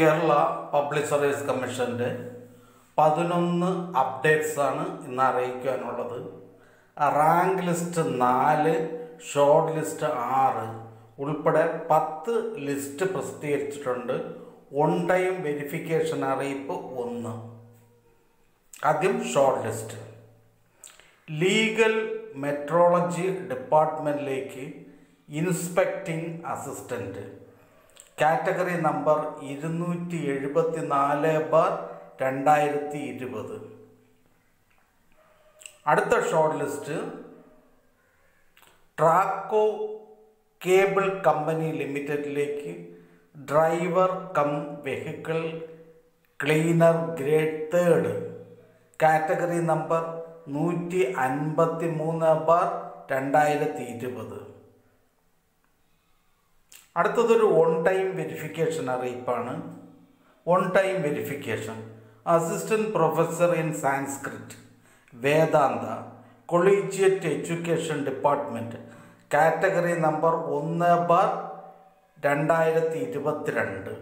Kerala public service കമ്മീഷൻ്റെ പതിനൊന്ന് updates ആണ് ഇന്ന് അറിയിക്കാനുള്ളത് റാങ്ക് ലിസ്റ്റ് നാല് ഷോർട്ട് ലിസ്റ്റ് ആറ് ഉൾപ്പെടെ പത്ത് ലിസ്റ്റ് പ്രസിദ്ധീകരിച്ചിട്ടുണ്ട് ഓൺ ടൈം വെരിഫിക്കേഷൻ അറിയിപ്പ് ഒന്ന് ആദ്യം ഷോർട്ട് ലിസ്റ്റ് ലീഗൽ മെട്രോളജി ഡിപ്പാർട്ട്മെൻറ്റിലേക്ക് ഇൻസ്പെക്ടിംഗ് അസിസ്റ്റൻറ്റ് കാറ്റഗറി നമ്പർ ഇരുന്നൂറ്റി എഴുപത്തി നാല് ബാർ രണ്ടായിരത്തി ഇരുപത് അടുത്ത short list Traco cable company ലിമിറ്റഡിലേക്ക് driver cum vehicle cleaner grade third category number നൂറ്റി അൻപത്തി മൂന്ന് ബാർ രണ്ടായിരത്തി ഇരുപത് അടുത്തതൊരു ഓൺ ടൈം വെരിഫിക്കേഷൻ അറിയിപ്പാണ് on time verification assistant professor in Sanskrit Vedanta collegiate education department category number ഒന്ന് ബാർ രണ്ടായിരത്തി ഇരുപത്തിരണ്ട്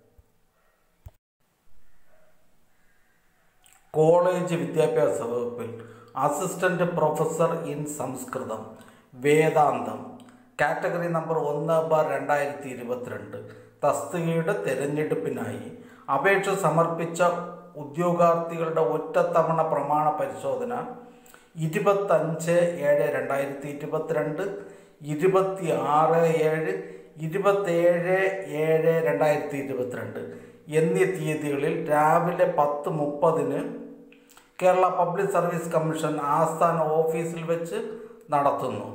കോളേജ് വിദ്യാഭ്യാസ വകുപ്പിൽ അസിസ്റ്റന്റ് പ്രൊഫസർ ഇൻ സംസ്കൃതം വേദാന്തം കാറ്റഗറി നമ്പർ ഒന്ന് ബാർ രണ്ടായിരത്തി ഇരുപത്തിരണ്ട് തസ്തികയുടെ തിരഞ്ഞെടുപ്പിനായി അപേക്ഷ സമർപ്പിച്ച ഉദ്യോഗാർത്ഥികളുടെ ഒറ്റത്തവണ പ്രമാണ പരിശോധന ഇരുപത്തഞ്ച് ഏഴ് രണ്ടായിരത്തി ഇരുപത്തിരണ്ട് ഇരുപത്തി ആറ് ഏഴ് ഇരുപത്തേഴ് ഏഴ് രണ്ടായിരത്തി ഇരുപത്തിരണ്ട് എന്നീ തീയതികളിൽ രാവിലെ പത്ത് മുപ്പതിന് കേരള പബ്ലിക് സർവീസ് കമ്മീഷൻ ആസ്ഥാന ഓഫീസിൽ വെച്ച് നടത്തുന്നു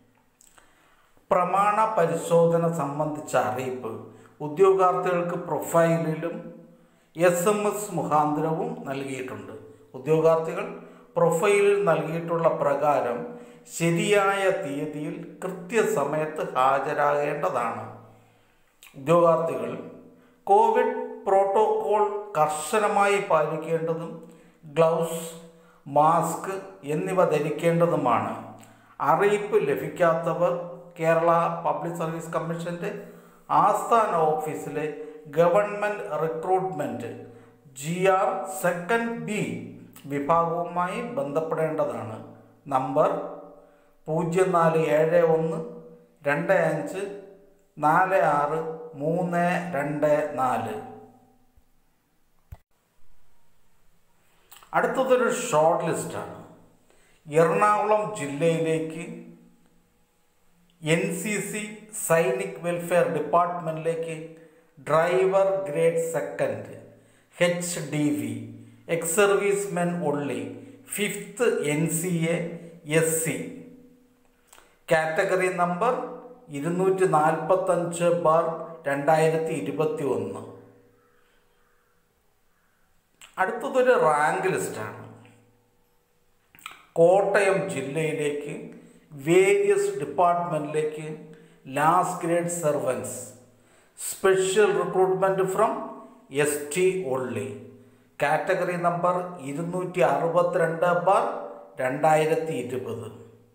പ്രമാണ പരിശോധന സംബന്ധിച്ച അറിയിപ്പ് ഉദ്യോഗാർത്ഥികൾക്ക് പ്രൊഫൈലിലും എസ് എം എസ് മുഖാന്തരവും നൽകിയിട്ടുണ്ട് ഉദ്യോഗാർത്ഥികൾ പ്രൊഫൈലിൽ നൽകിയിട്ടുള്ള പ്രകാരം ശരിയായ തീയതിയിൽ കൃത്യസമയത്ത് ഹാജരാകേണ്ടതാണ് ഉദ്യോഗാർത്ഥികൾ കോവിഡ് പ്രോട്ടോകോൾ കർശനമായി പാലിക്കേണ്ടതും ഗ്ലൗസ് മാസ്ക് എന്നിവ ധരിക്കേണ്ടതുമാണ് അറിയിപ്പ് ലഭിക്കാത്തവർ കേരള പബ്ലിക് സർവീസ് കമ്മീഷൻ്റെ ആസ്ഥാന ഓഫീസിലെ government recruitment G R second B വിഭാഗവുമായി ബന്ധപ്പെടേണ്ടതാണ് നമ്പർ പൂജ്യം നാല് ഏഴ് ഒന്ന് രണ്ട് അഞ്ച് നാല് ആറ് മൂന്ന് രണ്ട് നാല് അടുത്തതൊരു ഷോർട്ട് ലിസ്റ്റാണ് എറണാകുളം ജില്ലയിലേക്ക് N C C Sainik welfare ഡിപ്പാർട്ട്മെൻറ്റിലേക്ക് driver grade second H D V ex service men only fifth N C A S C category number ഇരുന്നൂറ്റി നാൽപ്പത്തഞ്ച് ബാർ രണ്ടായിരത്തി ഇരുപത്തി ഒന്ന് അടുത്തതൊരു റാങ്ക് ലിസ്റ്റാണ് കോട്ടയം ജില്ലയിലേക്ക് വേരിയസ് ഡിപ്പാർട്ട്മെൻറ്റിലേക്ക് last grade servants special recruitment from S T only category number ഇരുന്നൂറ്റി അറുപത്തിരണ്ട് ബാർ രണ്ടായിരത്തി ഇരുപത്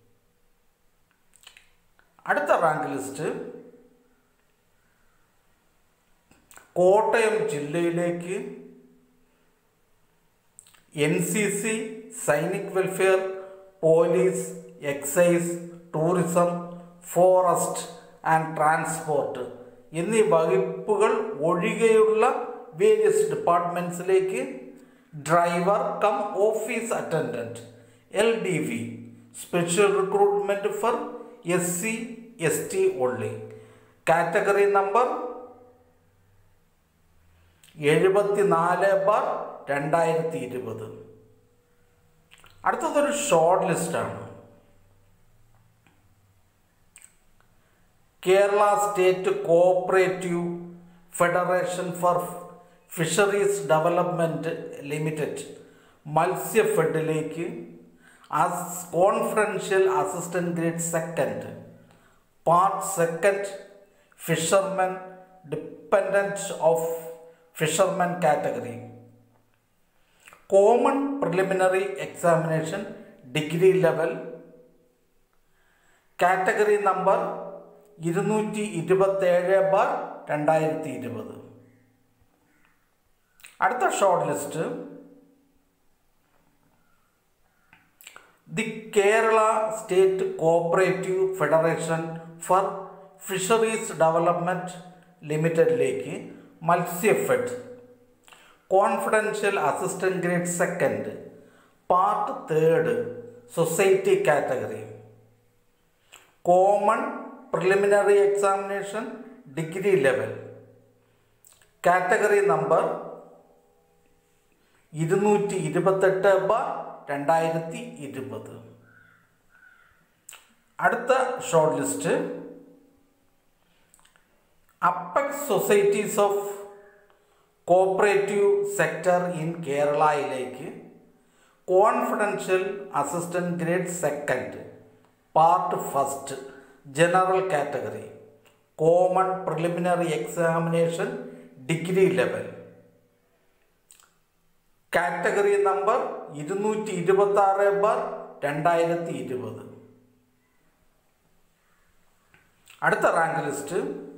അടുത്ത റാങ്ക് ലിസ്റ്റ് കോട്ടയം ജില്ലയിലേക്ക് N C C Sainik welfare police excise tourism forest and transport എന്നീ വകുപ്പുകൾ ഒഴികെയുള്ള വേരിയസ് ഡിപ്പാർട്ട്മെൻറ്റ്സിലേക്ക് driver cum office attendant L D V special recruitment for S C S T only category number എഴുപത്തി നാല് ബാർ രണ്ടായിരത്തി ഇരുപത് അടുത്തതൊരു ഷോർട്ട് ലിസ്റ്റാണ് Kerala state cooperative federation for fisheries development limited മത്സ്യഫെഡിലേക്ക് as confidential assistant grade second part second fishermen dependent of fishermen category common preliminary examination degree level category number ഇരുന്നൂറ്റി ഇരുപത്തേഴ് bar രണ്ടായിരത്തി ഇരുപത് അടുത്ത short list the Kerala state cooperative federation for fisheries development ലിമിറ്റഡിലേക്ക് Matsyafed confidential assistant grade second part third society category common preliminary examination degree level category number ഇരുന്നൂറ്റി ഇരുപത്തെട്ട് bar രണ്ടായിരത്തി ഇരുപത് അടുത്ത short list apex societies of cooperative sector in കേരളയിലേക്ക് confidential assistant grade second part first general category common preliminary examination degree level category number ഇരുന്നൂറ്റി ഇരുപത്തി ആറ് bar രണ്ടായിരത്തി ഇരുപത് അടുത്ത റാങ്ക് ലിസ്റ്റ്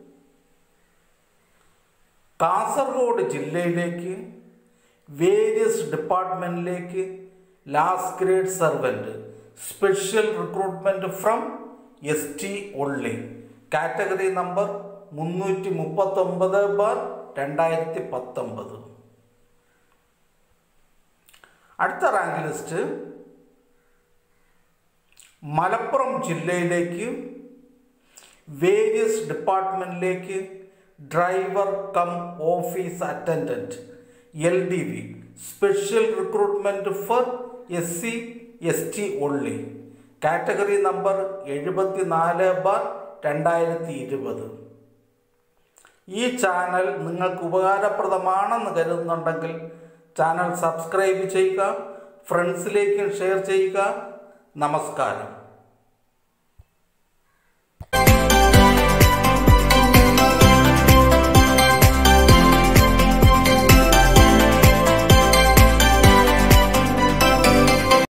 കാസർഗോഡ് ജില്ലയിലേക്ക് വേരിയസ് ഡിപ്പാർട്ട്മെൻറ്റിലേക്ക് last grade servant special recruitment from S T only category number മുന്നൂറ്റി മുപ്പത്തൊമ്പത് ബാർ രണ്ടായിരത്തി പത്തൊമ്പത് അടുത്ത റാങ്ക് ലിസ്റ്റ് മലപ്പുറം ജില്ലയിലേക്ക് വേരിയസ് ഡിപ്പാർട്ട്മെൻറ്റിലേക്ക് driver cum office attendant L D V special recruitment for S C S T only category number എഴുപത്തി നാല് bar രണ്ടായിരത്തി ഇരുപത് ഈ ചാനൽ നിങ്ങൾക്ക് ഉപകാരപ്രദമാണെന്ന് കരുതുന്നുണ്ടെങ്കിൽ ചാനൽ സബ്സ്ക്രൈബ് ചെയ്യുക ഫ്രണ്ട്സിലേക്കും ഷെയർ ചെയ്യുക നമസ്കാരം